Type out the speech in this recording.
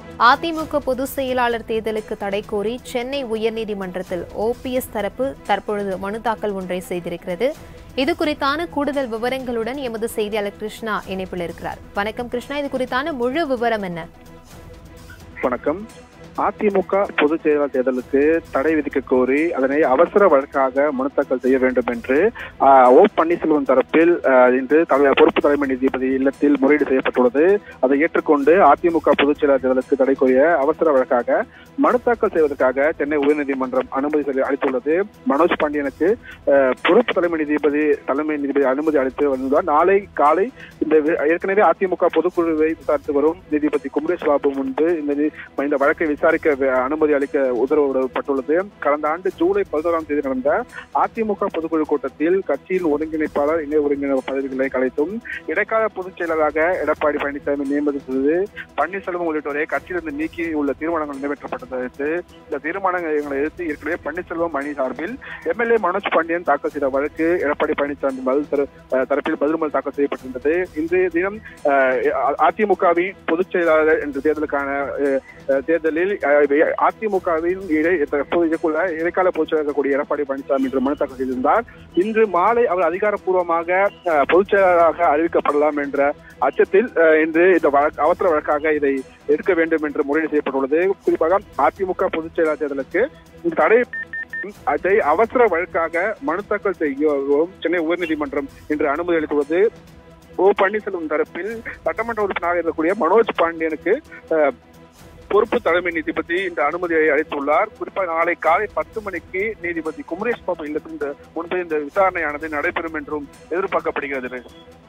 அதிமுக பொதுச் செயலாளர் தேர்தலுக்கு தடை கோரி சென்னை உயர்நீதிமன்றத்தில் ஓபிஎஸ் தரப்பு தற்பொழுது மனு தாக்கல் ஒன்றை செய்திருக்கிறது இது குறித்தான கூடுதல் விவரங்களுடன் எமது செய்தியாளர் கிருஷ்ணா இணைப்பில் இருக்கிறார் வணக்கம் கிருஷ்ணா இது குறித்தான முழு விவரம் என்ன வணக்கம் அதிமுக பொதுச் செயலாளர் தேர்தலுக்கு தடை விதிக்க கோரி அதனை அவசர வழக்காக மனு தாக்கல் செய்ய வேண்டும் என்று ஆஹ், ஓ பன்னீர்செல்வம் தரப்பில் ஆஹ், இன்று தலை- பொறுப்பு தலைமை நீதிபதி இல்லத்தில் முறையீடு செய்யப்பட்டுள்ளது அதை ஏற்றுக்கொண்டு அதிமுக பொதுச் செயலாளர் தேர்தலுக்கு தடை கோரிய அவசர வழக்காக மனு தாக்கல் செய்வதற்காக சென்னை உயர்நீதிமன்றம் அனுமதி செலு- அளித்துள்ளது மனோஜ் பாண்டியனுக்கு ஆஹ், பொறுப்பு தலைமை நீதிபதி தலைமை நீதிபதி அனுமதி அளித்து வந்தார் நாளை காலை இந்த வி- ஏற்கனவே அதிமுக பொதுக்குழுவை விசாரித்து வரும் நீதிபதி குமரேஷ் பாபு முன்பு இந்த நீ- இந்த வழக்கை விசாரிக்க வே- அனுமதி அளிக்க உத்தரவிடப்பட்டுள்ளது கடந்த ஆண்டு ஜூலை பதினோராம் தேதி நடந்த அதிமுக பொதுக்குழு கூட்டத்தில் கட்சியின் ஒருங்கிணைப்பாளர் இணை ஒருங்கிணைப்பு பதவிகளை கலைத்தும் இடைக்கால பொதுச் செயலராக எடப்பாடி பழனிசாமி நியமித்தது பன்னீர்செல்வம் உள்ளிட்டோரை கட்சியிலிருந்து நீக்கி உள்ள தீர்மானங்கள் நிறைவேற்றப்பட்டதை அடுத்து இந்த தீர்மானங்களை எதிர்த்து ஏற்கனவே பன்னீர்செல்வம் அணி சார்பில் எம்எல்ஏ மனோஜ் பாண்டியன் தாக்கல் செய்த வழக்கு எடப்பாடி பழனிசாமி பதில் தர- அஹ் தரப்பில் பதில் மனு தாக்கல் செய்யப்பட்டிருந்தது இன்றைய தினம் அஹ், அதிமுகவின் பொதுச் செயலாளர் என்ற தேர்தலுக்கான அஹ், அஹ், தேர்தலில் அஹ், அதிமுகவின் இடை தற்போது இதுக்குள்ள இடைக்கால பொதுச் செயலாளர் இருக்கக்கூடிய எடப்பாடி பழனிசாமி என்று மனு தாக்கல் செய்திருந்தார் இன்று மாலை அவர் அதிகாரப்பூர்வமாக அஹ், பொதுச் செயலாளராக அறிவிக்கப்படலாம் என்ற அச்சத்தில் அஹ், இன்று இந்த வழக்கு அவசர வழக்காக இதை எடுக்க வேண்டும் என்று முறையீடு செய்யப்பட்டுள்ளது குறிப்பாக அதிமுக பொதுச் செயலாளர் தேர்தலுக்கு இந்த தடை அதை அவசர வழக்காக மனு தாக்கல் செய்யவும் சென்னை உயர்நீதிமன்றம் இன்று அனுமதி அளித்துள்ளது ஓ பன்னீர்செல்வம் தரப்பில் சட்டமன்ற உறுப்பினராக இருக்கக்கூடிய மனோஜ் பாண்டியனுக்கு அஹ், பொறுப்பு தலைமை நீதிபதி இந்த அனுமதியை அளித்துள்ளார் குறிப்பாக நாளை காலை பத்து மணிக்கு நீதிபதி குமரேஷ் பாபு இல்லத்தில் இந்த முன்பு இந்த விசாரணையானது நடைபெறும் என்றும் எதிர்பார்க்கப்படுகிறது